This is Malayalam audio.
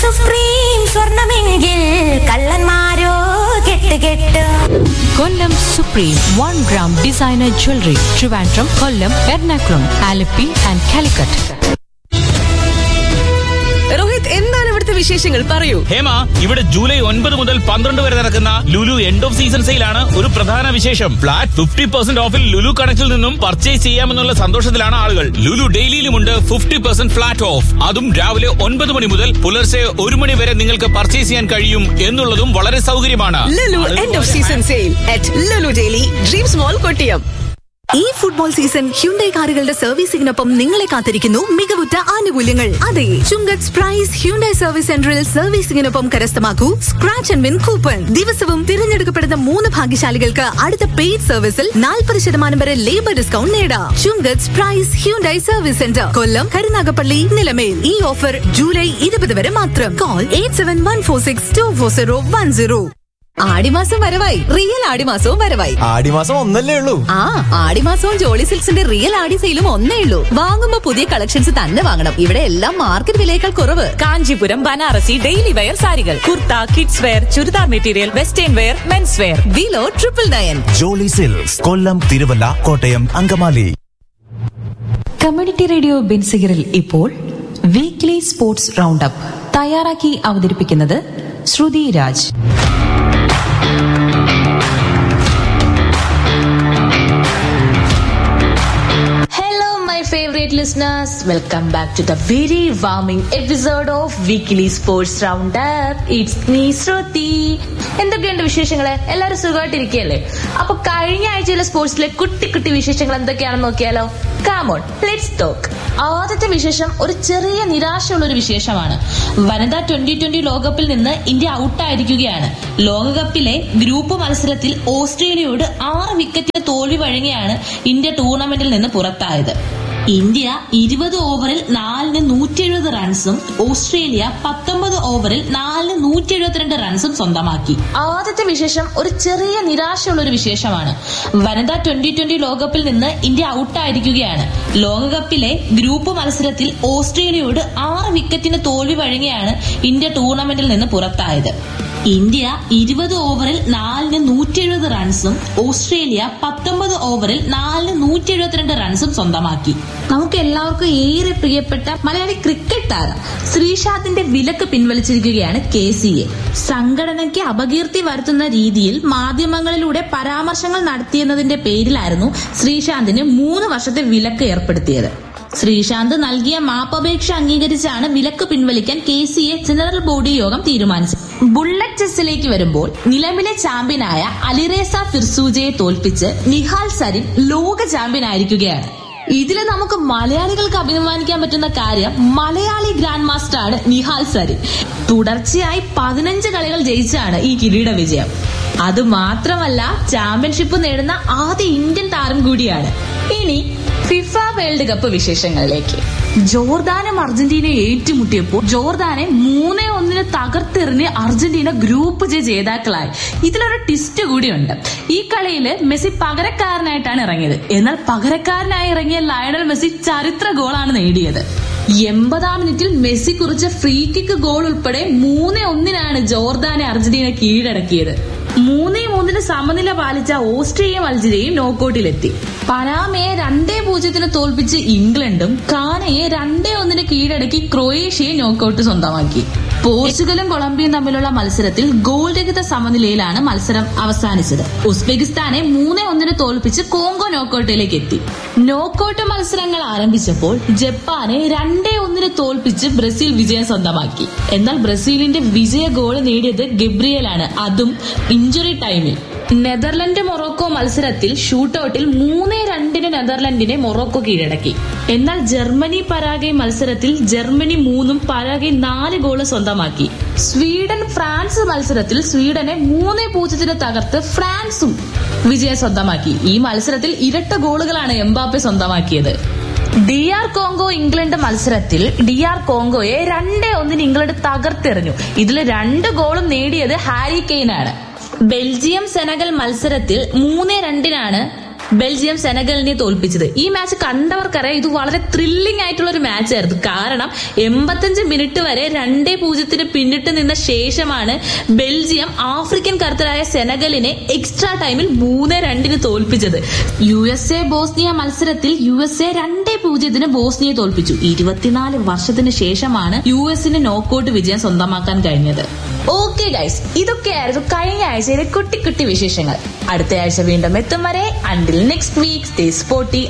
സുപ്രീം സ്വർണമെങ്കിൽ കള്ളന്മാരോ കെട്ട് കെട്ട് Kollam supreme one gram designer jewellery Trivandrum Kollam Ernakulam Alleppey and Calicut Rohit എന്താണ് ഇവിടുത്തെ വിശേഷങ്ങൾ പറയൂ ഹേമ ഇവിടെ ജൂലൈ ഒൻപത് മുതൽ പന്ത്രണ്ട് വരെ നടക്കുന്ന ലുലു എൻഡ് ഓഫ് സീസൺ സെയിലാണ് ഒരു പ്രധാന വിശേഷം ഫ്ലാറ്റ് ഫിഫ്റ്റി പെർസെന്റ് ഓഫിൽ ലുലു കണക്റ്റിൽ നിന്നും പർച്ചേസ് ചെയ്യാമെന്നുള്ള സന്തോഷത്തിലാണ് ആളുകൾ ലുലു ഡെയിലിയിലുമുണ്ട് ഫിഫ്റ്റി പെർസെന്റ് ഫ്ലാറ്റ് ഓഫ് അതും രാവിലെ ഒൻപത് മണി മുതൽ പുലർച്ചെ ഒരു മണി വരെ നിങ്ങൾക്ക് പർച്ചേസ് ചെയ്യാൻ കഴിയും എന്നുള്ളതും വളരെ സൗകര്യമാണ് Lulu end of season sale at Lulu daily dreams mall Kottiyam ഈ ഫുട്ബോൾ സീസൺ ഹ്യുണ്ടൈ കാറുകളുടെ സർവീസിംഗിനൊപ്പം നിങ്ങളെ കാത്തിരിക്കുന്നു മികവുറ്റ ആനുകൂല്യങ്ങൾ അതെ ചുങ്കത്ത് പ്രൈസ് ഹ്യുണ്ടൈ സർവീസ് സെന്ററിൽ സർവീസിംഗിനൊപ്പം കരസ്ഥമാക്കൂ സ്ക്രാച്ച് ആൻഡ് വിൻ കൂപ്പൺ ദിവസവും തിരഞ്ഞെടുക്കപ്പെടുന്ന മൂന്ന് ഭാഗ്യശാലികൾക്ക് അടുത്ത പെയ്ഡ് സർവീസിൽ നാൽപ്പത് ശതമാനം വരെ ലേബർ ഡിസ്കൗണ്ട് നേടാം Chungath price Hyundai service centre Kollam Karunagappally Nilamel ഈ ഓഫർ ജൂലൈ ഇരുപത് വരെ മാത്രം call eight seven one four six two four zero one zero ആടിമാസം വരവായി റിയൽ ആടിമാസവും വരവായി ആടിമാസം ഒന്നല്ലേ ഉള്ളൂ ആ ആടിമാസവും ജോളി സിൽക്സിന്റെ റിയൽ ആടി സെയിലും ഒന്നേ ഉള്ളൂ വാങ്ങുമ്പോ പുതിയ കളക്ഷൻസ് തന്നെ വാങ്ങണം ഇവിടെ എല്ലാം മാർക്കറ്റ് വിലയേക്കാൾ കുറവ് കാഞ്ചീപുരം ബനാറസി ഡെയിലി വെയർ സാരികൾ kurta kids wear churidar material western wear men's wear വിലോ triple nine Jolly Silks Kollam Thiruvalla Kottayam Angamaly community radio ബെൻസിഗറിൽ ഇപ്പോൾ വീക്ക്ലി സ്പോർട്സ് റൗണ്ട് അപ്പ് തയ്യാറാക്കി അവതരിപ്പിക്കുന്നത് ശ്രുതി Raj Hello, my favorite listeners. Welcome back to the very warming episode of Weekly Sports Roundup. It's me, Shruti. എന്തൊക്കെയുണ്ട് വിശേഷങ്ങള് എല്ലാവരും സുഖമായിട്ടിരിക്കുകയല്ലേ അപ്പൊ കഴിഞ്ഞ ആഴ്ചയിലെ സ്പോർട്സിലെ കുട്ടി കുട്ടി വിശേഷങ്ങൾ എന്തൊക്കെയാണെന്ന് നോക്കിയാലോ കാമോൺ ലെറ്റ്സ് ടോക്ക് ആദ്യത്തെ വിശേഷം ഒരു ചെറിയ നിരാശയുള്ള ഒരു വിശേഷമാണ് വനിതാ ട്വന്റി ട്വന്റി ലോകകപ്പിൽ നിന്ന് ഇന്ത്യ ഔട്ടായിരിക്കുകയാണ് ലോകകപ്പിലെ ഗ്രൂപ്പ് മത്സരത്തിൽ ഓസ്ട്രേലിയയോട് ആറ് വിക്കറ്റിന് തോൽവി വഴങ്ങിയാണ് ഇന്ത്യ ടൂർണമെന്റിൽ നിന്ന് പുറത്തായത് ഇന്ത്യ ഇരുപത് ഓവറിൽ നാലിന് നൂറ്റി എഴുപത് റൺസും ഓസ്ട്രേലിയ പത്തൊമ്പത് ഓവറിൽ നാലിന് നൂറ്റി എഴുപത്തിരണ്ട് റൺസും സ്വന്തമാക്കി ആദ്യത്തെ വിശേഷം ഒരു ചെറിയ നിരാശയുള്ള ഒരു വിശേഷമാണ് വനിതാ ട്വന്റി ട്വന്റി ലോകകപ്പിൽ നിന്ന് ഇന്ത്യ ഔട്ടായിരിക്കുകയാണ് ലോകകപ്പിലെ ഗ്രൂപ്പ് മത്സരത്തിൽ ഓസ്ട്രേലിയയോട് ആറ് വിക്കറ്റിന് തോൽവി വഴങ്ങിയാണ് ഇന്ത്യ ടൂർണമെന്റിൽ നിന്ന് പുറത്തായത് ഇന്ത്യ ഇരുപത് ഓവറിൽ നാലിന് നൂറ്റി എഴുപത് റൺസും ഓസ്ട്രേലിയ പത്തൊമ്പത് ഓവറിൽ നാലിന് നൂറ്റി എഴുപത്തിരണ്ട് റൺസും സ്വന്തമാക്കി നമുക്ക് എല്ലാവർക്കും ഏറെ പ്രിയപ്പെട്ട മലയാളി ക്രിക്കറ്റ് താരം ശ്രീശാന്തിന്റെ വിലക്ക് പിൻവലിച്ചിരിക്കുകയാണ് കെ സി എ സംഘടനയ്ക്ക് അപകീർത്തി വരുത്തുന്ന രീതിയിൽ മാധ്യമങ്ങളിലൂടെ പരാമർശങ്ങൾ നടത്തിയെന്നതിന്റെ പേരിലായിരുന്നു ശ്രീശാന്തിന് മൂന്ന് വർഷത്തെ വിലക്ക് ഏർപ്പെടുത്തിയത് ശ്രീശാന്ത് നൽകിയ മാപ്പപേക്ഷ അംഗീകരിച്ചാണ് വിലക്ക് പിൻവലിക്കാൻ K C A general body യോഗം തീരുമാനിച്ചത് ബുള്ളറ്റ് ചെസ്സിലേക്ക് വരുമ്പോൾ നിലവിലെ ചാമ്പ്യനായ അലിറേസ ഫിർസൂജയെ തോൽപ്പിച്ച് നിഹാൽ സരിൻ ലോക ചാമ്പ്യൻ ആയിരിക്കുകയാണ് ഇതില് നമുക്ക് മലയാളികൾക്ക് അഭിമാനിക്കാൻ പറ്റുന്ന കാര്യം മലയാളി ഗ്രാൻഡ് മാസ്റ്റർ ആണ് നിഹാൽ സരിൻ തുടർച്ചയായി പതിനഞ്ച് കളികൾ ജയിച്ചാണ് ഈ കിരീട വിജയം അത് മാത്രമല്ല ചാമ്പ്യൻഷിപ്പ് നേടുന്ന ആദ്യ ഇന്ത്യൻ താരം കൂടിയാണ് ഇനി ഫിഫ വേൾഡ് കപ്പ് വിശേഷങ്ങളിലേക്ക് ജോർദാനും അർജന്റീനയും ഏറ്റുമുട്ടിയപ്പോൾ ജോർദാനെ മൂന്നേ ഒന്നിന് തകർത്തെറിഞ്ഞ് അർജന്റീന ഗ്രൂപ്പ് ജെ ജേതാക്കളായി ഇതിലൊരു ട്വിസ്റ്റ് കൂടിയുണ്ട് ഈ കളിയില് മെസ്സി പകരക്കാരനായിട്ടാണ് ഇറങ്ങിയത് എന്നാൽ പകരക്കാരനായി ഇറങ്ങിയ ലയണൽ മെസ്സി ചരിത്ര ഗോളാണ് നേടിയത് എൺപതാം മിനിറ്റിൽ മെസ്സി കുറിച്ച ഫ്രീ കിക്ക് ഗോൾ ഉൾപ്പെടെ മൂന്നേ ഒന്നിനാണ് ജോർദാനെ അർജന്റീന കീഴടക്കിയത് മൂന്നേ മൂന്നിന് സമനില പാലിച്ച ഓസ്ട്രേലിയയും അൾജീരിയയും നോക്കൌട്ടിലെത്തി പനാമയെ രണ്ടേ പൂജ്യത്തിന് തോൽപ്പിച്ച് ഇംഗ്ലണ്ടും കാനയെ രണ്ടേ ഒന്നിന് കീഴടക്കി ക്രൊയേഷ്യയെ നോക്കൌട്ട് സ്വന്തമാക്കി പോർച്ചുഗലും കൊളംബിയയും തമ്മിലുള്ള മത്സരത്തിൽ ഗോൾ രഹിത സമനിലയിലാണ് മത്സരം അവസാനിച്ചത് ഉസ്ബെക്കിസ്ഥാനെ മൂന്നേ ഒന്നിന് തോൽപ്പിച്ച് കോങ്കോ നോക്കൌട്ടിലേക്ക് എത്തി നോക്കൌട്ട് മത്സരങ്ങൾ ആരംഭിച്ചപ്പോൾ ജപ്പാനെ രണ്ടേ ഒന്നിന് തോൽപ്പിച്ച് ബ്രസീൽ വിജയം സ്വന്തമാക്കി എന്നാൽ ബ്രസീലിന്റെ വിജയ ഗോൾ നേടിയത് ഗബ്രിയലാണ് അതും ഇഞ്ചുറി ടൈമിൽ നെതർലൻഡ് മൊറോക്കോ മത്സരത്തിൽ ഷൂട്ടൌട്ടിൽ മൂന്ന് രണ്ടിന് നെതർലൻഡിനെ മൊറോക്കോ കീഴടക്കി എന്നാൽ ജർമ്മനി പരാഗെ മത്സരത്തിൽ ജർമ്മനി മൂന്നും പരാഗെ നാല് ഗോള് സ്വന്തമാക്കി സ്വീഡൻ ഫ്രാൻസ് മത്സരത്തിൽ സ്വീഡനെ മൂന്ന് പൂജ്യത്തിന് തകർത്ത് ഫ്രാൻസും വിജയം സ്വന്തമാക്കി ഈ മത്സരത്തിൽ ഇരട്ട ഗോളുകളാണ് എംബാപ്പെ സ്വന്തമാക്കിയത് ഡി ആർ കോങ്കോ ഇംഗ്ലണ്ട് മത്സരത്തിൽ ഡി ആർ കോങ്കോയെ രണ്ടേ ഒന്നിന് ഇംഗ്ലണ്ട് തകർത്തെറിഞ്ഞു ഇതിൽ രണ്ട് ഗോളും നേടിയത് ഹാരി കെയ്നാണ് ബെൽജിയം സെനഗൽ മത്സരത്തിൽ മൂന്ന് രണ്ടിനാണ് ബെൽജിയം സെനഗലിനെ തോൽപ്പിച്ചത് ഈ മാച്ച് കണ്ടവർക്കറിയാം ഇത് വളരെ ത്രില്ലിംഗ് ആയിട്ടുള്ള ഒരു മാച്ച് ആയിരുന്നു കാരണം എൺപത്തഞ്ച് മിനിറ്റ് വരെ രണ്ടേ പൂജ്യത്തിന് പിന്നിട്ട് നിന്ന ശേഷമാണ് ബെൽജിയം ആഫ്രിക്കൻ കരുത്തരായ സെനഗലിനെ എക്സ്ട്രാ ടൈമിൽ മൂന്ന് രണ്ടിന് തോൽപ്പിച്ചത് യു എസ് എ ബോസ്നിയ മത്സരത്തിൽ യു എസ് എ രണ്ടേ പൂജ്യത്തിന് ബോസ്നിയെ തോൽപ്പിച്ചു ഇരുപത്തിനാല് വർഷത്തിന് ശേഷമാണ് യു എസിന് നോക്കൌട്ട് വിജയം സ്വന്തമാക്കാൻ കഴിഞ്ഞത് ഓക്കെ ഗൈസ് ഇതൊക്കെയായിരുന്നു കഴിഞ്ഞ ആഴ്ചയിലെ കുട്ടി കുട്ടി വിശേഷങ്ങൾ അടുത്ത ആഴ്ച വീണ്ടും എത്തും വരെ until next week stay sporty